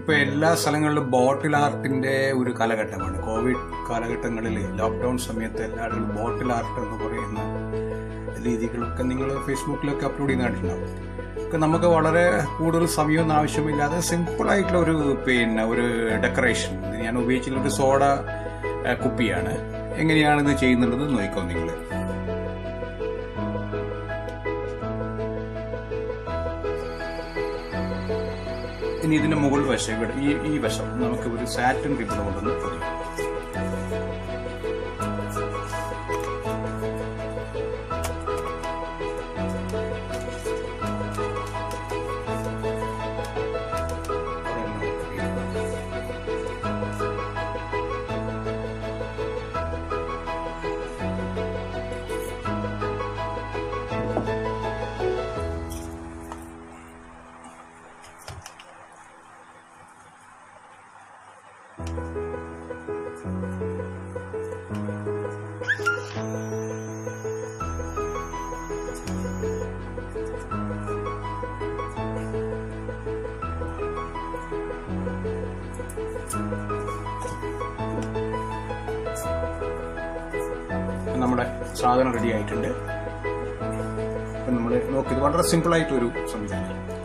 ഇപ്പൊ എല്ലാ സ്ഥലങ്ങളിലും ബോട്ടിൽ ആർട്ടിന്റെ ഒരു കാലഘട്ടമാണ് കോവിഡ് കാലഘട്ടങ്ങളിൽ ലോക്ക്ഡൌൺ സമയത്ത് എല്ലാവരും ബോട്ടിൽ ആർട്ട് എന്ന് പറയുന്ന രീതികളൊക്കെ നിങ്ങൾ ഫേസ്ബുക്കിലൊക്കെ അപ്ലോഡ് ചെയ്യുന്നതായിട്ടുണ്ടാവും ഒക്കെ നമുക്ക് വളരെ കൂടുതൽ സമയമൊന്നും ആവശ്യമില്ലാതെ സിമ്പിൾ ആയിട്ടുള്ള ഒരു പിന്നെ ഒരു ഡെക്കറേഷൻ ഇത് ഞാൻ ഉപയോഗിച്ചിട്ടുള്ള ഒരു സോഡ ആ, കുപ്പിയാണ് എങ്ങനെയാണ് ഇത് ചെയ്യുന്നുള്ളത് നോക്കിക്കോ നിങ്ങൾ ഇനി ഇതിന്റെ മുകൾ വശം ഇവിടെ ഈ ഈ വശം നമുക്ക് ഒരു സാറ്റിൻ റിബൺ കൊണ്ടൊന്ന് പൊതിയാം നമ്മുടെ സാധനം റെഡി ആയിട്ടുണ്ട് അപ്പം നമ്മൾ നോക്കി ഇത് വളരെ സിമ്പിൾ ആയിട്ടൊരു സംവിധാനം